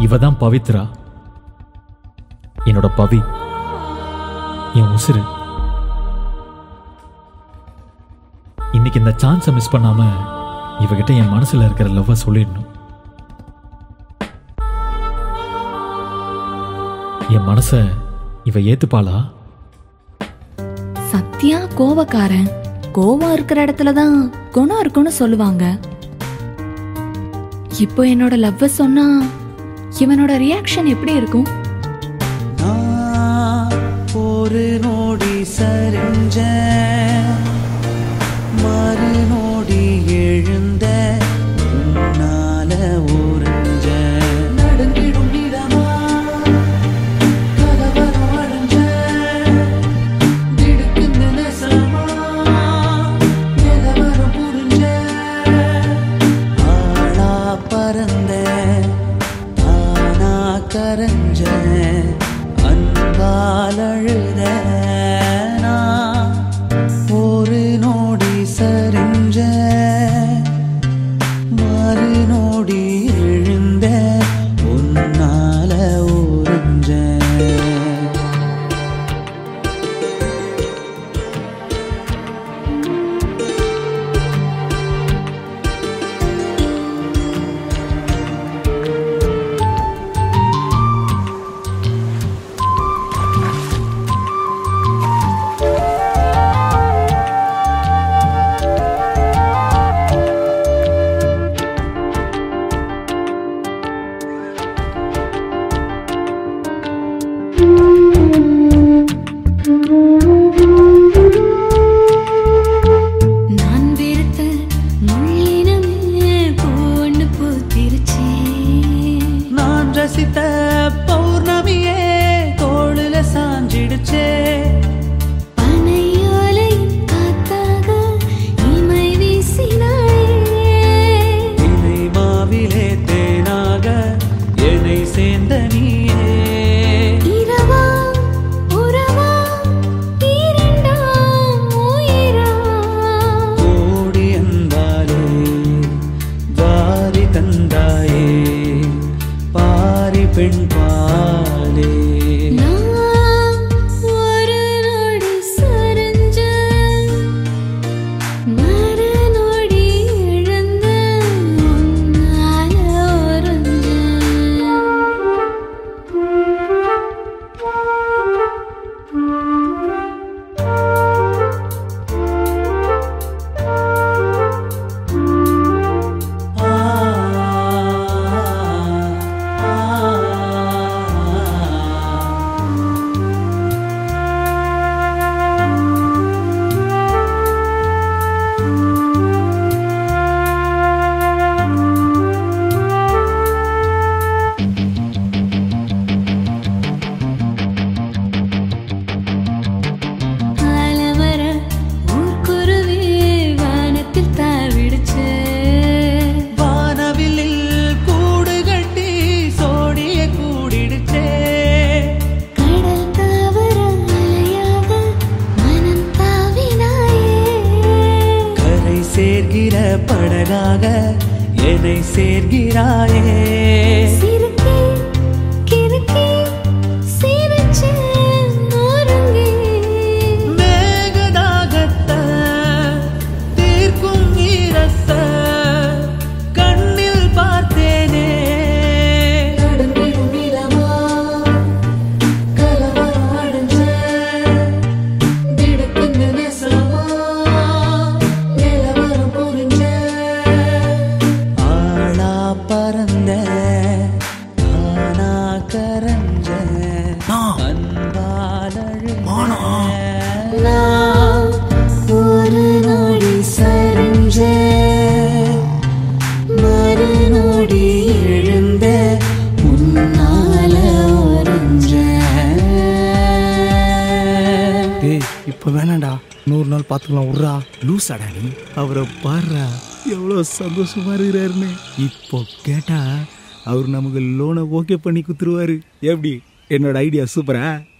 இவ தான் பவித்ரா என்னோட பவி என் உசுரு இன்னைக்கு இந்த சான்ஸை மிஸ் பண்ணாம இவகிட்ட என் மனசுல இருக்கிற லவ்வை சொல்லிடணும் என் மனச இவ ஏத்துப்பாளா சத்யா கோவக்காரன் கோவம் இருக்கிற இடத்துல தான் குணம் இருக்கும்னு சொல்லுவாங்க இப்போ என்னோட லவ்வ சொன்னா இவனோட ரியாக்ஷன் எப்படி இருக்கும் நான் ஒரு நோடி சரிஞ்ச மறு நோடி எழுந்த உன்னால உறிஞ்ச நடுங்கிடும் நிலமா கலவரம் அடைஞ்ச திடுக்குன்னு நெசமா நிலவரம் புரிஞ்ச ஆளா பறந்த தானா கரைஞ்ச அன்பால் அழுத நான் ஒரு நோடி சரிஞ்ச மறு நோடி எழுந்த உன்னால உறிஞ்ச நான் வெறுத்த முள்ளினமே பொண்ணு பூத்திருச்சே நான் ரசித்த பௌர்ணமியே தோளுல சாஞ்சிடுச்சே பனையோலை காத்தாக இமை வீசினாயே இணை மாவிலே தேனாக என்னை சேர்ந்த நீயே இரவா உறவா இரண்டாம் உயிரா ஓடி அந்தாலே வாரி தந்தாயே பாரி பெண் பாலே நான் ஒரு நொடி சரிஞ்ச மறு நொடி இழந்த உன்னால உறைஞ்ச ஆ, ஆ, ஆ. ஆலமர ஊர்க்குருவி வானத்தில் தாவிடுச்சு வானவில்லில் கூடு கட்டி சோடிய கூடிடுச்சே கடல் தாவர அலையாக மனம் தாவினாயே கரை சேர்கிற படகாக என்னை சேர்கிறாயே சிறுக்கி கிறுக்கி சிரிச்சு உறங்கி மேகதாகத்த தீர்க்கும் ஈரத்த கண்ணில் பார்த்தேனே நடுங்கிடும் நிலமா கலவரம் அடைஞ்ச திடுக்குன்னு நெசமா நிலவரம் புரிஞ்ச ஆளா பறந்த தானா கரஞ்ச அன்பால் அழுத நான் ஒரு நொடி சரிஞ்ச மறு நொடி எழுந்த உன்னால உறைஞ்ச டேய் இப்போ வேணாம்டா நூறு நாள் பார்த்துக்கலாம் விட்றா லூசாடா நீ அவரை பாடுறா எவ்வளோ சந்தோஷமா இருக்கிறாருன்னு இப்போ கேட்டா அவர் நமக்கு லோனை ஓகே பண்ணி குத்துருவாரு எப்படி என்னோட ஐடியா சூப்பரா